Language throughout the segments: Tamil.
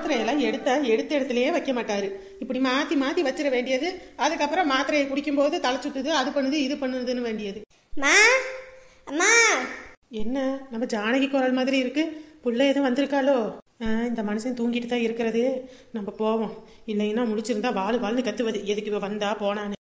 மாத்திரையெல்லாம் எடுத்தா எடுத்த இடத்துலயே வைக்க மாட்டாரு இப்படி மாத்தி மாத்தி வச்சிட வேண்டியது அதுக்கப்புறம் மாத்திரையை குடிக்கும்போது தலை சுத்துது அது பண்ணுது இது பண்ணுதுன்னு வேண்டியது மா அம்மா என்ன நம்ம ஜானகி குரல் மாதிரி இருக்கு புள்ள எதுவும் வந்திருக்காளோ ஆ, இந்த மனுஷன் தூங்கிட்டு தான் இருக்கிறது நம்ம போவோம் இல்லைன்னா முழிச்சிருந்தா வாழு வாழ்னு கத்துவது எதுக்கு இவ வந்தா போனான்னு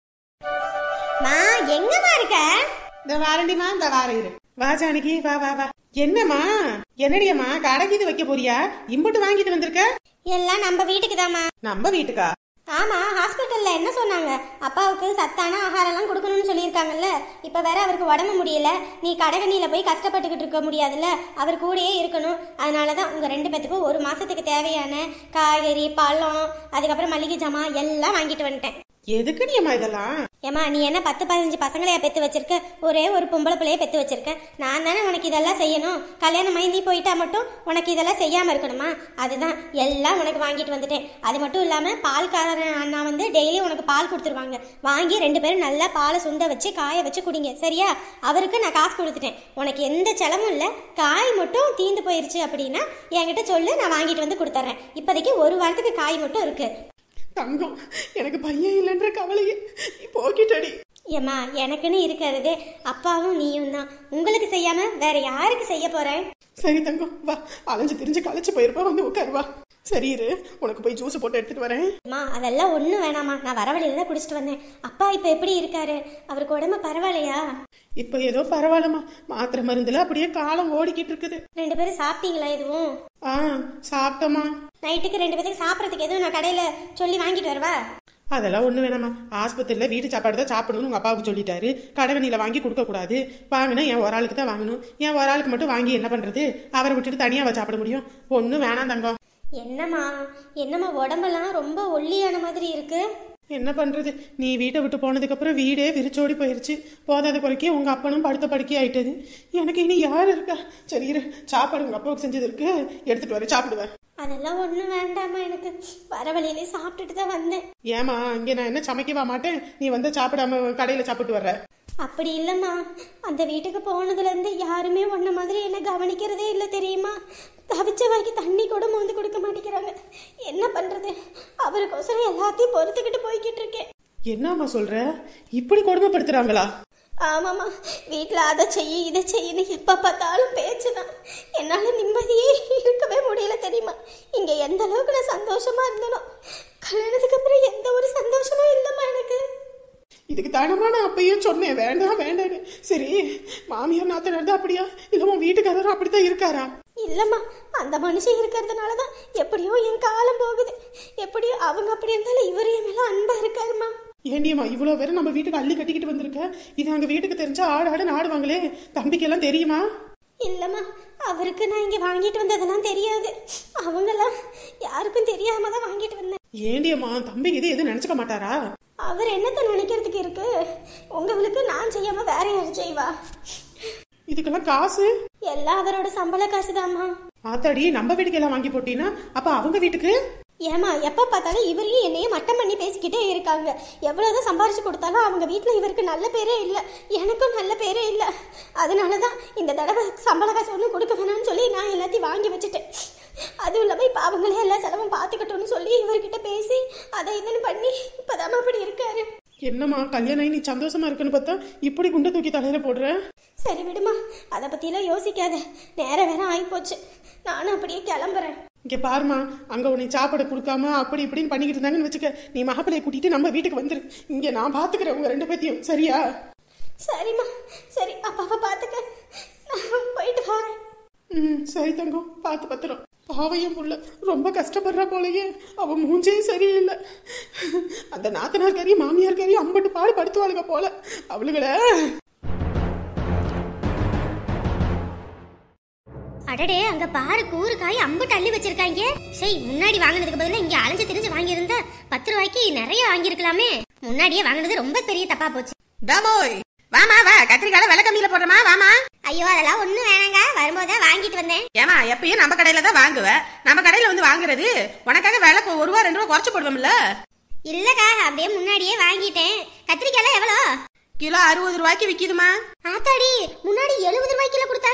மா எங்கம்மா இருக்க இந்த வாரண்டிமா இந்த வார இரு வா ஜானகி வா வா வா என்னம்மா என்னடியம்மா கடைக்கு இது வைக்க போறியா இம்புட்டு வாங்கிட்டு வந்திருக்க எல்லாம் நம்ம வீட்டுக்கு தாம்மா நம்ம வீட்டுக்கா ஆமா ஹாஸ்பிட்டல்ல என்ன சொன்னாங்க அப்பாவுக்கு சத்தான ஆகாரம்லாம் கொடுக்கணும்னு சொல்லியிருக்காங்கல்ல இப்ப வேற அவருக்கு உடம்பு முடியல நீ கடகணியில போய் கஷ்டப்பட்டுக்கிட்டு இருக்க முடியாதுல்ல அவர் கூடயே இருக்கணும் அதனாலதான் உங்க ரெண்டு பேத்துக்கும் ஒரு மாசத்துக்கு தேவையான காய்கறி பழம் அதுக்கப்புறம் மளிகை ஜாமான் எல்லாம் வாங்கிட்டு வந்துட்டேன் எதுக்குடியம்மா இதெல்லாம் ஏமா நீ என்ன பத்து பதினஞ்சு பசங்களையா பெத்து வச்சிருக்க ஒரே ஒரு பொம்பளை பிள்ளைய பெத்து வச்சிருக்க நான் தானே உனக்கு இதெல்லாம் செய்யணும் கல்யாணம் மைந்தி போயிட்டா மட்டும் உனக்கு இதெல்லாம் செய்யாம இருக்கணுமா அதுதான் எல்லாம் உனக்கு வாங்கிட்டு வந்துட்டேன் அது மட்டும் இல்லாம பால்காரன் அண்ணா வந்து டெய்லி உனக்கு பால் கொடுத்துருவாங்க வாங்கி ரெண்டு பேரும் நல்லா பாலை சுண்ட வச்சு காய வச்சு குடிங்க சரியா அவருக்கு நான் காசு கொடுத்துட்டேன் உனக்கு எந்த செலவும் இல்லை காய் மட்டும் தீந்து போயிருச்சு அப்படின்னா என்கிட்ட சொல்லு நான் வாங்கிட்டு வந்து கொடுத்துட்றேன் இப்போதைக்கு ஒரு வாரத்துக்கு காய் மட்டும் இருக்கு தங்கம் எனக்கு பையன் இல்லைன்ற கவலையே நீ போக்கிட்டடி ஏம்மா எனக்குன்னு இருக்கிறது அப்பாவும் நீயும் தான் உங்களுக்கு செய்யாம வேற யாருக்கு செய்ய போறேன் சரி தங்கம் வா அலைஞ்சு திரிஞ்சு களைச்சு போயிருப்பா வந்து உட்காரு வா சரி இரு உனக்கு போய் ஜூஸ் போட்டு எடுத்துட்டு வரேன் அம்மா அதெல்லாம் ஒன்றும் வேணாம்மா நான் வர வழியில தான் குடிச்சிட்டு வந்தேன் அப்பா இப்போ எப்படி இருக்காரு அவருக்கு உடம்பு பரவாயில்லையா இப்போ ஏதோ பரவாயில்லம்மா மாத்திரை மருந்துல அப்படியே காலம் ஓடிக்கிட்டு இருக்குது ரெண்டு பேரும் சாப்பிட்டீங்களா எதுவும் ஆ சாப்பிட்டோமா நைட்டுக்கு ரெண்டு பேத்துக்கு சாப்பிட்றதுக்கு எதுவும் நான் கடையில சொல்லி வாங்கிட்டு வரவா அதெல்லாம் ஒண்ணு வேணாமா ஆஸ்பத்திரியில வீட்டு சாப்பாடு தான் சாப்பிடணும்னு உங்க அப்பாவுக்கு சொல்லிட்டாரு கடகணியில வாங்கி கொடுக்க கூடாது வாங்கினா என் ஒரு ஆளுக்கு தான் வாங்கணும் என் ஒரு ஆளுக்கு மட்டும் வாங்கி என்ன பண்றது அவரை விட்டுட்டு தனியாவா சாப்பிட முடியும் ஒன்றும் வேணாம் தங்கம் என்னம்மா என்னம்மா உடம்பெல்லாம் ரொம்ப ஒல்லியான மாதிரி இருக்கு என்ன பண்றது நீ வீட்டை விட்டு போனதுக்கு அப்புறம் வீடே விரிச்சோடி போயிருச்சு போதாத குறைக்கே உங்க அப்பனும் படுத்த படுக்கை ஆயிட்டது எனக்கு இனி யார் இருக்கா சரி இரு சாப்பாடு உங்க அப்பாவுக்கு செஞ்சது இருக்கு எடுத்துட்டு வர சாப்பிடுவேன் அதெல்லாம் ஒன்றும் வேண்டாம்மா எனக்கு வர வழியிலே சாப்பிட்டுட்டு தான் வந்தேன் ஏமா இங்க நான் என்ன சமைக்கவா மாட்டேன் நீ வந்து சாப்பிடாம கடையில சாப்பிட்டு வர்ற அப்படி இல்லைம்மா அந்த வீட்டுக்கு போனதுலேருந்து யாருமே உன்ன மாதிரி என்ன கவனிக்கிறதே இல்லை தெரியுமா தவிச்ச வாய்க்கு தண்ணி கூட மோந்து கொடுக்க மாட்டேங்கிறாங்க என்ன பண்ணுறது அவருக்கோசரம் எல்லாத்தையும் பொறுத்துக்கிட்டு போய்கிட்டு இருக்கேன் என்னம்மா சொல்ற இப்படி கொடுமைப்படுத்துறாங்களா ஆமாம்மா வீட்டில் அதை செய்ய இதை செய்யன்னு எப்போ பார்த்தாலும் பேச்சு தான் என்னால் நிம்மதியே இருக்கவே முடியல தெரியுமா இங்கே எந்த அளவுக்கு நான் சந்தோஷமா இருந்தனோ கல்யாணத்துக்கு அப்புறம் எந்த ஒரு சந்தோஷமும் இல்லைம்மா எனக்கு இதுக்கு தானமா நான் அப்பயே சொன்னேன் வேண்டாம் வேண்டான்னு சரி மாமியார் நாத்தனார் தான் அப்படியா இல்ல உன் வீட்டுக்காரரும் அப்படித்தான் இருக்காரா இல்லம்மா அந்த மனுஷன் இருக்கிறதுனால தான் எப்படியோ என் காலம் போகுது எப்படியோ அவங்க அப்படி இருந்தாலும் இவர் என் மேல அன்பா இருக்காருமா ஏண்டியம்மா இவ்வளோ பேரும் நம்ம வீட்டுக்கு அள்ளி கட்டிக்கிட்டு வந்திருக்க இது அங்க வீட்டுக்கு தெரிஞ்சா ஆடு ஆடு ஆடுவாங்களே தம்பிக்கு எல்லாம் தெரியுமா இல்லம்மா அவருக்கு நான் இங்க வாங்கிட்டு வந்ததெல்லாம் தெரியாது அவங்கெல்லாம் யாருக்கும் தெரியாம தான் வாங்கிட்டு வந்தேன் ஏண்டியம்மா தம்பி இது எதுவும் நினைச்சுக்க மாட்டாரா அவர் என்னத்தை நினைக்கிறதுக்கு இருக்கு உங்களுக்கு நான் செய்யாம வேற யார் செய்வா இதுக்கெல்லாம் காசு எல்லாம் அவரோட சம்பள காசுதாம்மா ஆத்தாடி நம்ம வீட்டுக்கு எல்லாம் வாங்கி போட்டீங்கன்னா அப்ப அவங்க வீட்டுக்கு ஏமா எப்ப பார்த்தாலும் இவரையும் என்னையும் மட்டம் பண்ணி பேசிக்கிட்டே இருக்காங்க எவ்வளவுதான் சம்பாரிச்சு கொடுத்தாலும் அவங்க வீட்ல இவருக்கு நல்ல பேரே இல்ல எனக்கும் நல்ல பேரே இல்ல அதனாலதான் இந்த தடவை சம்பள காசு ஒன்றும் கொடுக்க வேணாம்னு சொல்லி நான் எல்லாத்தையும் வாங்கி வச்சுட்டேன் அதுவும் இல்லாம இப்ப அவங்களே எல்லா செலவும் பார்த்துக்கட்டும்னு சொல்லி இவர்கிட்ட பேசி அதை இதுன்னு பண்ணி இப்பதான் அப்படி இருக்காரு என்னம்மா கல்யாணம் ஆகி நீ சந்தோஷமா இருக்குன்னு பார்த்தா இப்படி குண்டை தூக்கி தலையில போடுற சரி விடுமா அதை பத்தியெல்லாம் யோசிக்காத நேரம் வேற ஆயிப்போச்சு நானும் அப்படியே கிளம்புறேன் இங்க பாருமா அங்க உன்னை சாப்பாடு கொடுக்காம அப்படி இப்படின்னு பண்ணிக்கிட்டு இருந்தாங்கன்னு வச்சுக்க நீ மகப்பிள்ளைய கூட்டிட்டு நம்ம வீட்டுக்கு வந்துரு இங்க நான் பாத்துக்கிறேன் உங்க ரெண்டு பேத்தையும் சரியா சரிம்மா சரி அப்பாவை பார்த்துக்க நான் போயிட்டு வரேன் ம் சரி தங்கம் பார்த்து பத்திரம் பாவையும் புள்ள ரொம்ப கஷ்டப்படுறா போலயே அவ மூஞ்சே சரியில்லை அந்த நாத்தனார்காரியும் மாமியார்காரியும் அம்பட்டு பாடு படுத்துவாளுங்க போல அவளுகளை அடடே அங்க பாரு கூறு காய் அம்புட்டு அள்ளி வச்சிருக்காங்க சரி முன்னாடி வாங்கினதுக்கு பதிலா இங்க அலைஞ்சு திரிஞ்சு வாங்கியிருந்தா பத்து ரூபாய்க்கு நிறைய வாங்கியிருக்கலாமே முன்னாடியே வாங்கினது ரொம்ப பெரிய தப்பா போச்சு தாமோய் வாமா வா கத்திரிக்கால விலை கம்மியில போடுறமா வாமா ஐயோ அதெல்லாம் ஒண்ணும் வேணாங்க வரும்போதே வாங்கிட்டு வந்தேன் ஏமா எப்பயும் நம்ம கடையில தான் வாங்குவ நம்ம கடையில வந்து வாங்குறது உனக்காக விலை கொ- ஒரு ரூபா ரெண்டு ரூபா குறைச்சு போடுவோம்ல இல்லக்கா அப்படியே முன்னாடியே வாங்கிட்டேன் கத்திரிக்காய் எவ்வளோ கிலோ அறுபது ரூபாய்க்கு விக்குதுமா ஆத்தாடி முன்னாடி எழுபது ரூபாய்க்கு கிலோ கொடுத்தாங்க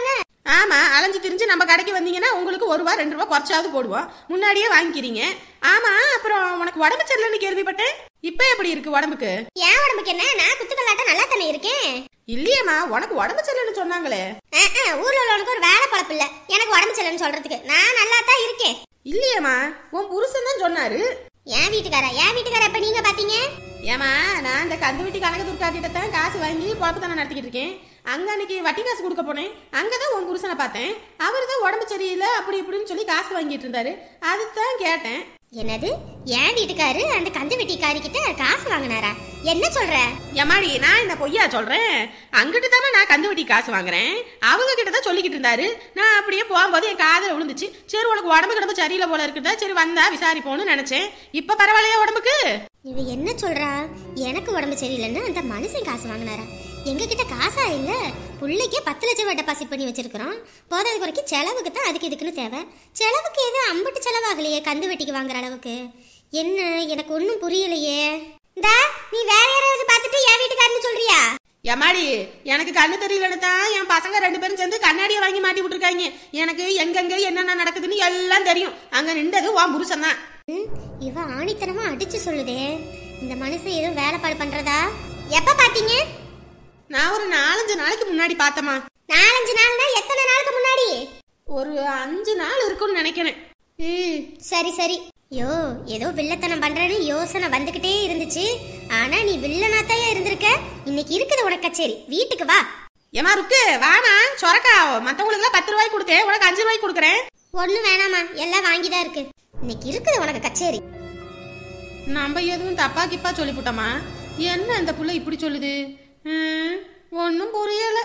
ஆமா அலைஞ்சு திரிஞ்சு நம்ம கடைக்கு வந்தீங்கன்னா உங்களுக்கு ஒரு ரூபா ரெண்டு ரூபா குறைச்சாவது போடுவோம் முன்னாடியே வாங்கிக்கிறீங்க ஆமா அப்புறம் உனக்கு உடம்பு சரியில்லைன்னு கேள்விப்பட்டேன் இப்ப எப்படி இருக்கு உடம்புக்கு என் உடம்புக்கு என்ன நான் குத்துக்கல்லாட்டம் நல்லா தானே இருக்கேன் இல்லையேம்மா உனக்கு உடம்பு சரியில்லைன்னு சொன்னாங்களே அஹ், அஹ், ஊர்ல உள்ளவனுக்கு ஒரு வேலை பழப்பு இல்ல எனக்கு உடம்பு சரியில்லைன்னு சொல்றதுக்கு நான் நல்லா தான் இருக்கேன் இல்லையேம்மா உன் புருஷன் தான் சொன்னாரு என் வீட்டுக்காரா என் வீட்டுக்கார எப்ப நீங்க பாத்தீங்க ஏமா நான் இந்த கந்து வெட்டி கனக துர்கா கிட்ட தான் காசு வாங்கி பொழப்பு தானே நடத்திக்கிட்டு இருக்கேன் அங்க அன்னைக்கு வட்டி காசு கொடுக்க போனேன் அங்கதான் உன் புருஷனை பார்த்தேன் அவர் தான் உடம்பு சரியில்லை அப்படி இப்படின்னு சொல்லி காசு வாங்கிட்டு இருந்தாரு அதுதான் கேட்டேன் என்னது என் வீட்டுக்காரு அந்த கந்து வெட்டிக்காரி கிட்ட காசு வாங்கினாரா என்ன சொல்ற எம்மாடி நான் இந்த பொய்யா சொல்றேன் அங்கிட்டு தானே நான் கந்து வெட்டி காசு வாங்குறேன் அவங்க கிட்ட தான் சொல்லிக்கிட்டு இருந்தாரு நான் அப்படியே போகும்போது என் காதுல விழுந்துச்சு சரி உனக்கு உடம்பு கிடம்பு சரியில்லை போல இருக்குதா சரி வந்தா விசாரிப்போம்னு நினைச்சேன் இப்ப பரவாயில்லையா உடம்புக்கு இவ என்ன சொல்றா எனக்கு உடம்பு சரியில்லைன்னு அந்த மனுஷன் காசு வாங்கினாரா எங்க கிட்ட காசா இல்ல புள்ளைக்கே பத்து லட்சம் ரூபாய் டெபாசிட் பண்ணி வச்சிருக்கிறோம் போதாத குறைக்கு செலவுக்கு தான் அதுக்கு இதுக்குன்னு தேவை செலவுக்கு எது அம்பட்டு செலவாகலையே கந்து வெட்டிக்கு வாங்குற அளவுக்கு என்ன எனக்கு ஒன்றும் புரியலையே இந்தா நீ வேற யாராவது பார்த்துட்டு என் வீட்டுக்காரன்னு சொல்றியா எம்மாடி எனக்கு கண்ணு தெரியலன்னு தான் என் பசங்க ரெண்டு பேரும் சேர்ந்து கண்ணாடியை வாங்கி மாட்டி விட்டுருக்காங்க எனக்கு எங்கெங்க என்னென்ன நடக்குதுன்னு எல்லாம் தெரியும் அங்க நின்றது உன் புருஷன் தான் ம், இவ ஆணித்தனமா அடிச்சு சொல்லுதே இந்த மனுஷன் எதுவும் வேலைப்பாடு பண்றதா எப்ப பாத்தீங்க நான் ஒரு நாலஞ்சு நாளைக்கு முன்னாடி பார்த்தம்மா நாலஞ்சு நாள்னா எத்தனை நாளுக்கு முன்னாடி ஒரு அஞ்சு நாள் இருக்கும்னு நினைக்கிறேன் ம் சரி சரி யோ ஏதோ வில்லத்தனம் பண்றேன்னு யோசனை வந்துகிட்டே இருந்துச்சு ஆனா நீ வில்லனாத்தாயா இருந்திருக்க இன்னைக்கு இருக்குது உனக்கு கச்சேரி வீட்டுக்கு வா ஏமா ருக்கு வாமா சொரக்கா மத்தவங்களுக்கு பத்து ரூபாய்க்கு கொடுத்தேன் உனக்கு அஞ்சு ரூபாய்க்கு கொடுக்குறேன் ஒண்ணும் வேணாமா எல்லாம் வாங்கிதான் இருக்கு இன்னைக்கு இருக்குது உனக்கு கச்சேரி நம்ம எதுவும் தப்பா கிப்பா சொல்லிவிட்டோமா என்ன இந்த புள்ள இப்படி சொல்லுது ஒன்னும் புரியல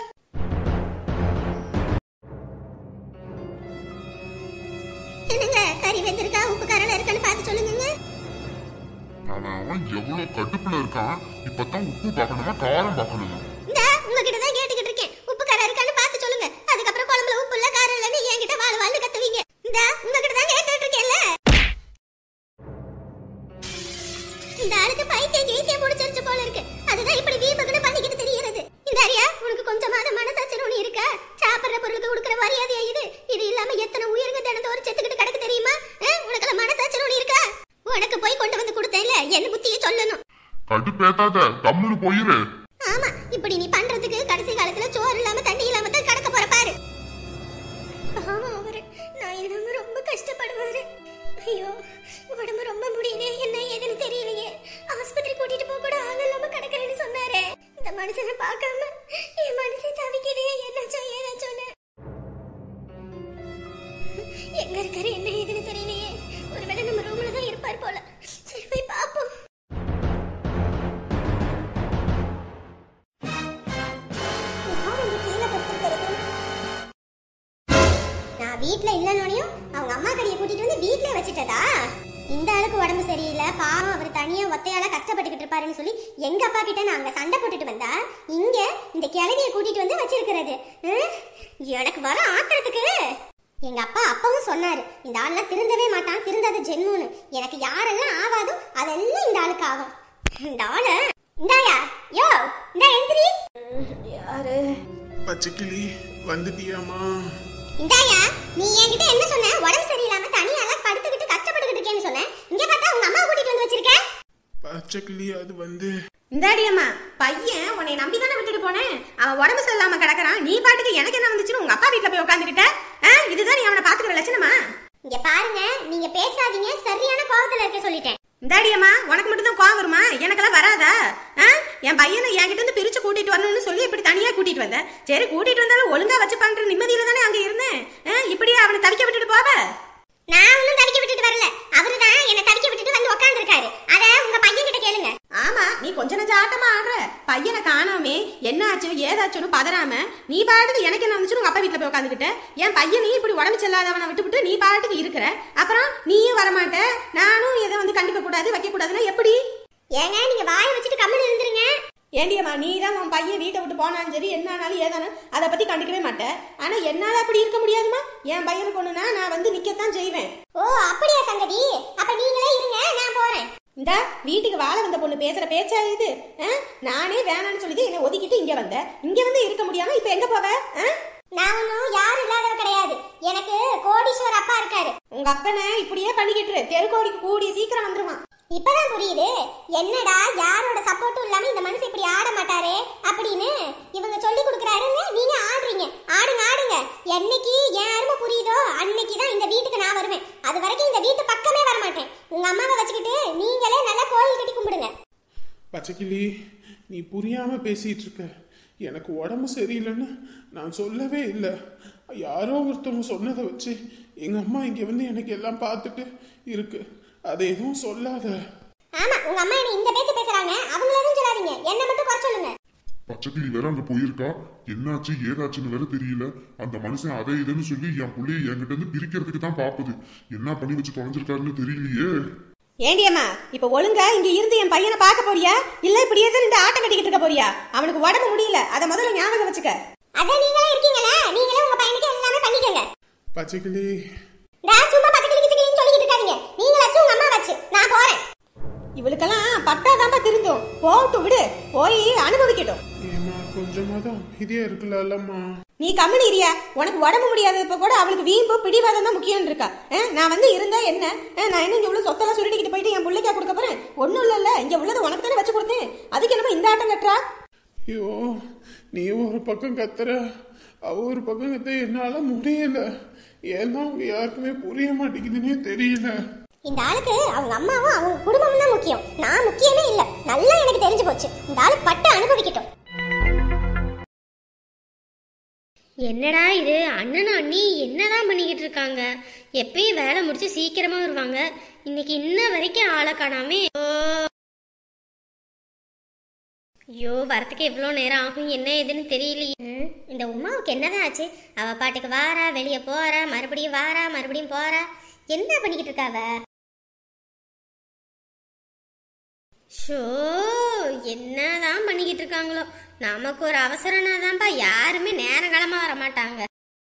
என்னங்க கறி வெந்திருக்கா உப்பு காரம் இருக்கான்னு பார்த்து சொல்லுங்க அவன் அவன் எவ்வளவு கடுப்புல இருக்கான் இப்பதான் உப்பு பார்க்கணுமா காரம் பார்க்கணுமா இந்த உங்ககிட்ட தான் கேட்டுக்கிட்டு இருக்கேன் உப்பு காரம் இருக்கான்னு பார்த்து சொல்லுங்க அதுக்கப்புறம் குழம்புல உப்பு இல்ல காரம் இல்லன்னு என்கிட்ட வாழ் வாழ் கத்துவீங்க இந்த உங்ககிட்ட தான் கேட்டுட்டு இருக்கேன்ல இந்த ஆளுக்கு பைத்தியம் கீத்தியம் முடிச்சிருச்சு போல இருக்கு அதுதான் இப்படி வீம்புக்குன்னு பண்ணிக்கிட்டு தெரியறது இந்த அரியா உனக்கு கொஞ்சமாத மனசாட்சி ஒண்ணு இருக்கா சாப்பிடுற பொருளுக்கு கொடுக்குற மரியாதையா இது இது இல்லாம எத்தனை உயிருக்கு தினத்தோறு செத்துக்கிட்டு கிடக்கு தெரியுமா அஹ், உனக்குல மனசாட்சி ஒண்ணு இருக்கா உனக்கு போய் கொண்டு வந்து கொடுத்தேன்ல என்ன புத்திய சொல்லணும் கடுப்பேத்தாத கம்முன்னு போயிரு ஆமா இப்படி நீ பண்றதுக்கு கடைசி காலத்துல சோறு இல்லாம தண்ணி இல்லாம தான் கடக்க போற பாரு பாவம் அவரு நான் இல்லாம ரொம்ப கஷ்டப்படுவாரு ஐயோ உடம்பு ரொம்ப முடியல என்ன ஏதுன்னு தெரியலையே ஆஸ்பத்திரி கூட்டிட்டு போக கூட ஆள் இல்லாம கிடக்குறேன்னு சொன்னாரே இந்த மனுஷனை பார்க்காம என் மனசு தவிக்குதே என்னாச்சோ ஏதாச்சோன்னு எங்க இருக்காரு என்ன ஏதுன்னு தெரியலையே ஒருவேளை நம்ம ரூம்ல தான் இருப்பார் போல சரி போய் பாப்போம் நான் வீட்ல இல்லைன்னொனையும் அவங்க அம்மா கறியை கூட்டிட்டு வந்து வீட்லயே வச்சுட்டதா இந்த ஆளுக்கு உடம்பு சரியில்லை பாவம் அவர் தனியா ஒத்தையால கஷ்டப்பட்டுக்கிட்டு இருப்பாருன்னு சொல்லி எங்க அப்பா கிட்ட நான் அங்க சண்டை போட்டுட்டு வந்தா இங்க இந்த கிழவிய கூட்டிட்டு வந்து வச்சிருக்கிறது ஹம்? எனக்கு வர ஆத்திரத்துக்கு எங்க அப்பா அப்பவும் சொன்னாரு இந்த ஆள்லாம் திருந்தவே மாட்டான் திருந்தாத ஜென்மம்னு எனக்கு யாரெல்லாம் ஆகாதோ அதெல்லாம் இந்த ஆளுக்கு ஆகும் இந்த ஆளு இந்தாயா யோ இந்த எந்திரி பச்சைக்கிளி வந்துட்டியாமா இந்தாயா நீ என்கிட்ட என்ன சொன்ன உடம்பு சரியில்லாம தனியால படுத்துக்கிட்டு கஷ்டப்பட்டுக்கிட்டு இருக்கேன்னு சொன்ன இங்க பார்த்தா உங்க அம்மா கூட்டிட்டு வந்து வச்சிருக்க பச்சைக்கிளி அது வந்து இந்தாடி அம்மா பையன் உன்னை நம்பி தானே விட்டுட்டு போனேன் அவன் உடம்பு சரியில்லாம கிடக்குறான் நீ பாட்டுக்கு எனக்கு என்ன வந்துச்சுன்னு உங்க அப்பா வீட்ல போய் உட்காந்துக்கிட்ட இதுதான் நீ அவனை பாத்துக்கிற லட்சணமா இங்க பாருங்க நீங்க பேசாதீங்க சரியான கோவத்துல இருக்க சொல்லிட்டேன் இந்தாடி அம்மா உனக்கு மட்டும் தான் கோவம் வருமா எனக்கெல்லாம் வராதா ஆ? என் பையனை என்கிட்ட இருந்து பிரிச்சு கூட்டிட்டு வரணும்னு சொல்லி இப்படி தனியா கூட்டிட்டு வந்தேன் சரி கூட்டிட்டு வந்தாலும் ஒழுங்கா வச்சு பண்ற நிம்மதியில தானே அங்க இருந்தேன் ஆ, இப்படியே அவனை தவிக்க விட்டுட்டு போவ நான் ஒன்னும் தவிக்க விட்டுட்டு வரல அவருதான் என்ன தவிக்க விட்டுட்டு வந்து உட்கார்ந்திருக்காரு அத உங்க பையன் கிட்ட கேளுங்க ஆமா நீ கொஞ்ச நெஞ்ச ஆட்டமா ஆடுற பையனை காணாமே என்னாச்சு ஏதாச்சுன்னு பதறாம நீ பாட்டுக்கு எனக்கு என்ன வந்துச்சு உங்க அப்பா வீட்டுல போய் உட்காந்துக்கிட்ட என் பையனையும் இப்படி உடம்பு செல்லாதவனை விட்டுவிட்டு நீ பாட்டுக்கு இருக்கிற அப்புறம் நீயும் வரமாட்ட நானும் எதை வந்து கண்டுக்க கூடாது வைக்க கூடாதுன்னா எப்படி ஏங்க நீங்க வாய் வச்சுட்டு கம்மல் இருந்துருங்க ஏண்டியம்மா நீ தான் உன் பையன் வீட்டை விட்டு போனாலும் சரி என்ன ஆனாலும் ஏதானாலும் அதை பத்தி கண்டுக்கவே மாட்டேன் ஆனா என்னால அப்படி இருக்க முடியாதுமா என் பையனுக்கு ஒண்ணுனா நான் வந்து நிக்கத்தான் செய்வேன் ஓ அப்படியா சங்கதி அப்ப நீங்களே இருங்க நான் போறேன் இந்த வீட்டுக்கு வாழ வந்த பொண்ணு பேசுற பேச்சா இது ஆ? நானே வேணான்னு சொல்லி என்னை ஒதுக்கிட்டு இங்க வந்த இங்க வந்து இருக்க முடியாம இப்ப எங்க போவ ஆ? நான் ஒன்றும் யாரும் இல்லாதவ கிடையாது எனக்கு கோடீஸ்வர் அப்பா இருக்காரு உங்க அப்பனை இப்படியே பண்ணிக்கிட்டு இரு. தெருக்கோடிக்கு கூடி சீக்கிரம் வந்துருவான் இப்பதான் புரியுது என்னடா யாரோட சப்போர்ட்டும் இல்லாம இந்த மனுஷன் இப்படி ஆட மாட்டாரே அப்படின்னு இவங்க சொல்லி கொடுக்குறாருன்னு நீங்க ஆடுறீங்க ஆடுங்க ஆடுங்க என்னைக்கு என் அருமை புரியுதோ அன்னைக்கு தான் இந்த வீட்டுக்கு நான் வருவேன் அது வரைக்கும் இந்த வீட்டு பக்கமே வர மாட்டேன் உங்க அம்மாவை வச்சுக்கிட்டு நீங்களே நல்லா கோயில் கட்டி கும்பிடுங்க பச்சைக்கிளி நீ புரியாம பேசிட்டு இருக்க எனக்கு உடம்பு சரியில்லைன்னு நான் சொல்லவே இல்லை யாரோ ஒருத்தவங்க சொன்னதை வச்சு எங்க அம்மா இங்க வந்து எனக்கு எல்லாம் பார்த்துட்டு இருக்கு அதை எதுவும் சொல்லாத ஆமா உங்க அம்மா என்ன இந்த பேச்சு பேசுறாங்க அவங்கள எதுவும் சொல்லாதீங்க என்ன மட்டும் குறை சொல்லுங்க பச்சைக்கிளி வேற அங்க போயிருக்கா என்னாச்சு ஏதாச்சுன்னு வேற தெரியல அந்த மனுஷன் அதை இதுன்னு சொல்லி என் புள்ளைய என்கிட்ட இருந்து பிரிக்கிறதுக்கு தான் பாப்புது என்ன பண்ணி வச்சு தொலைஞ்சிருக்காருன்னு தெரியலையே ஏண்டியம்மா இப்ப ஒழுங்கா இங்க இருந்து என் பையனை பார்க்க போறியா இல்ல இப்படியே தான் நின்று ஆட்டம் கட்டிக்கிட்டு இருக்க போறியா அவனுக்கு உடம்பு முடியல அதை முதல்ல ஞாபகம் வச்சுக்க அதான் நீங்களே இருக்கீங்களே நீங்களே உங்க பையனுக்கு எல்லாமே பண்ணிக்கங்க பச்சைக்கிளி நான் சும்மா பச்சை கிளிக்கு கிளின்னு சொல்லிக்கிட்டு இருக்காதீங்க நீங்களாச்சும் உங்க அம்மா வச்சு நான் போறேன் இவளுக்கெல்லாம் பட்டாதாம்பா திருந்தும் போகட்டும் விடு போய் அனுபவிக்கட்டும் ஏமா கொஞ்சமாவது அமைதியா இருக்கலாம்மா நீ கம்முனு இரியா உனக்கு உடம்பு முடியாதப்ப கூட அவளுக்கு வீம்பு பிடிவாதம் தான் முக்கியம் இருக்கா அஹ், நான் வந்து இருந்தா என்ன அஹ், நான் என்ன இங்க உள்ள சொத்தெல்லாம் சுருட்டிக்கிட்டு போயிட்டு என் பிள்ளைக்கா கொடுக்க போறேன் ஒண்ணும் இல்லல்ல இங்க உள்ளது உனக்கு தானே வச்சு கொடுத்தேன் அதுக்கு என்னமோ இந்த ஆட்டம் கட்டுறா ஐயோ நீ ஒரு பக்கம் கத்துற அவ ஒரு பக்கம் கத்த என்னால முடியல ஏன்னா அவங்க யாருக்குமே புரிய மாட்டேங்குதுன்னே தெரியல இந்த ஆளுக்கு அவங்க அம்மாவும் அவங்க குடும்பமும் தான் முக்கியம் நான் முக்கியமே இல்ல நல்லா எனக்கு தெரிஞ்சு போச்சு இந்த ஆளு பட்டு அனுபவிக்கட்டும் என்னடா இது அண்ணனும் அண்ணி என்னதான் பண்ணிக்கிட்டு இருக்காங்க எப்பயும் வேலை முடிச்சு சீக்கிரமா வருவாங்க இன்னைக்கு இன்ன வரைக்கும் ஆளை காணாமே ஓ. ஐயோ வரத்துக்கு எவ்வளோ நேரம் ஆகும் என்ன ஏதுன்னு தெரியலையே ம், இந்த உமாவுக்கு என்னதான் ஆச்சு அவ பாட்டுக்கு வாரா வெளியே போறா மறுபடியும் வாரா மறுபடியும் போறா என்ன பண்ணிக்கிட்டு இருக்காவ ஷோ என்னதான் பண்ணிக்கிட்டு இருக்காங்களோ நமக்கு ஒரு அவசரம்னா தான்ப்பா யாருமே நேரங்காலமா வர மாட்டாங்க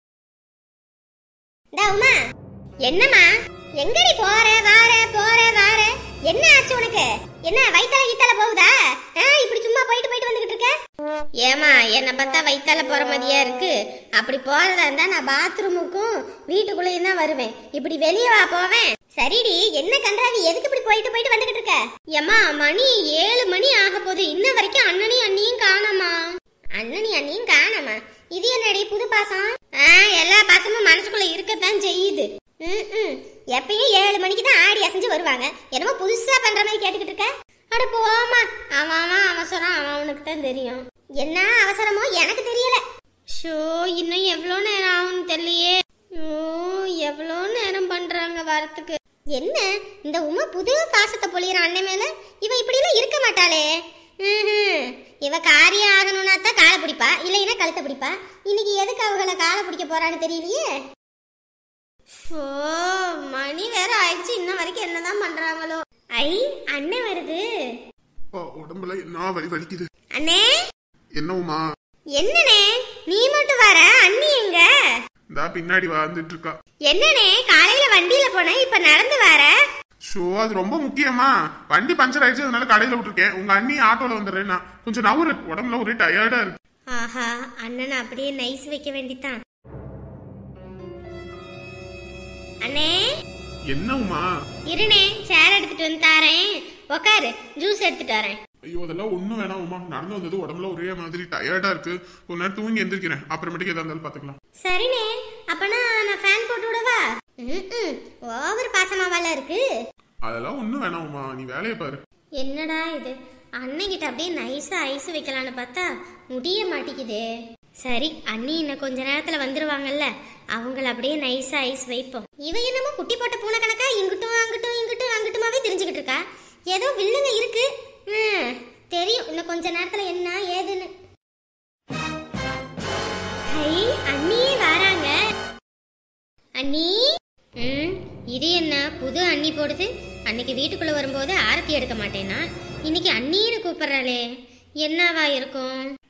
டா உமா என்னம்மா எங்கடி போற வார போற வார என்ன ஆச்சு உனக்கு என்ன வயித்தால கீத்தால போகுதா ஆ, இப்படி சும்மா போயிட்டு போயிட்டு வந்துகிட்டு இருக்க ஏமா என்னை பார்த்தா வயித்தால போற மாதிரியா இருக்கு அப்படி போறதா இருந்தா நான் பாத்ரூமுக்கும் வீட்டுக்குள்ளேயும் தான் வருவேன் இப்படி வெளியே வா போவேன் சரிடி என்ன கன்றாவி எதுக்கு இப்படி போயிட்டு போயிட்டு வந்துகிட்டு இருக்க ஏமா மணி ஏழு மணி ஆக போகுது இன்ன வரைக்கும் அண்ணனையும் அண்ணியும் காணோமா அண்ணனையும் அண்ணியும் காணோமா இது என்னடி புது பாசம் ஆ எல்லா பாசமும் மனசுக்குள்ள இருக்கத்தான் செய்யுது ம் ம் எப்பயும் ஏழு மணிக்கு தான் ஆடி அசைஞ்சு வருவாங்க என்னமோ புதுசா பண்ற மாதிரி கேட்டுக்கிட்டு இருக்க அட போமா அவன் அவன் அவசரம் அவன் அவனுக்கு தான் தெரியும் என்ன அவசரமோ எனக்கு தெரியல ஷோ இன்னும் எவ்வளோ நேரம் ஆகும்னு தெரியலையே ஓ எவ்வளோ நேரம் பண்றாங்க வரத்துக்கு என்ன இந்த உமா புது பாசத்தை பொழியிற அண்ணன் மேல இவ இப்படிலாம் இருக்க மாட்டாளே ம்ஹும். இவ காரியம் ஆகணும்னா தான் காலை பிடிப்பா இல்லைன்னா கழுத்தை பிடிப்பா இன்னைக்கு எதுக்கு அவங்கள காலை பிடிக்க போறான்னு தெரியலையே ஷோ மணி வேற ஆயிடுச்சு இன்ன வரைக்கும் என்னதான் பண்றாங்களோ ஐ அண்ணன் வருது அப்பா, உடம்புல என்ன வலி வலிக்குது அண்ணே என்னவுமா என்னண்ணே நீ மட்டும் வர அண்ணி எங்க இந்தா பின்னாடி வந்துட்டு இருக்கா என்னண்ணே காலையில வண்டியில போன இப்ப நடந்து வர ஷோ அது ரொம்ப முக்கியமா வண்டி பஞ்சர் ஆயிடுச்சு அதனால கடையில விட்டுருக்கேன் உங்க அண்ணி ஆட்டோல வந்துடுறேன் நான் கொஞ்சம் நவுரு உடம்புல ஒரே டயர்டா இருக்கு ஆஹா அண்ணன் அப்படியே நைஸ் வைக்க வேண்டித்தான் அண்ணே என்னவுமா இருண்ணே சேர் எடுத்துட்டு வந்து தாரேன் உக்காரு ஜூஸ் எடுத்துட்டு வரேன் ஐயோ அதெல்லாம் ஒண்ணும் வேணாம் உமா நடந்து வந்தது உடம்புல ஒரே மாதிரி டயர்டா இருக்கு கொஞ்ச நேரம் தூங்கி எந்திரிக்கிறேன் அப்புறமேட்டுக்கு எதா இருந்தாலும் பாத்துக்கலாம் சரிண்ணே அப்பனா நான் ஃபேன் போட்டு விடவா ம் ஓவர் பாசமாவால இருக்கு அதெல்லாம் ஒண்ணும் வேணாம் உமா நீ வேலையை பாரு என்னடா இது அண்ணன்கிட்ட அப்படியே நைஸா ஐஸ் வைக்கலான்னு பார்த்தா முடிய மாட்டேங்குதே சரி அண்ணி இன்னும் கொஞ்ச நேரத்துல வந்துருவாங்கல்ல அவங்கள அப்படியே நைஸா ஐஸ் வைப்போம் இவ என்னமோ குட்டி போட்ட பூனை கணக்கா இங்கிட்டும் அங்கிட்டும் இங்கிட்டும் அங்கிட்டுமாவே தெரிஞ்சுக்கிட்டு இருக்கா ஏதோ வில்லுங்க இருக்கு ம், தெரியும் இன்னும் கொஞ்ச நேரத்துல என்ன ஏதுன்னு ஹை அண்ணியே வராங்க அண்ணி ம் இது என்ன புது அண்ணி போடுது அன்னைக்கு வீட்டுக்குள்ள வரும்போது ஆரத்தி எடுக்க மாட்டேனா இன்னைக்கு அண்ணின்னு கூப்பிடுறாளே என்னவா இருக்கும்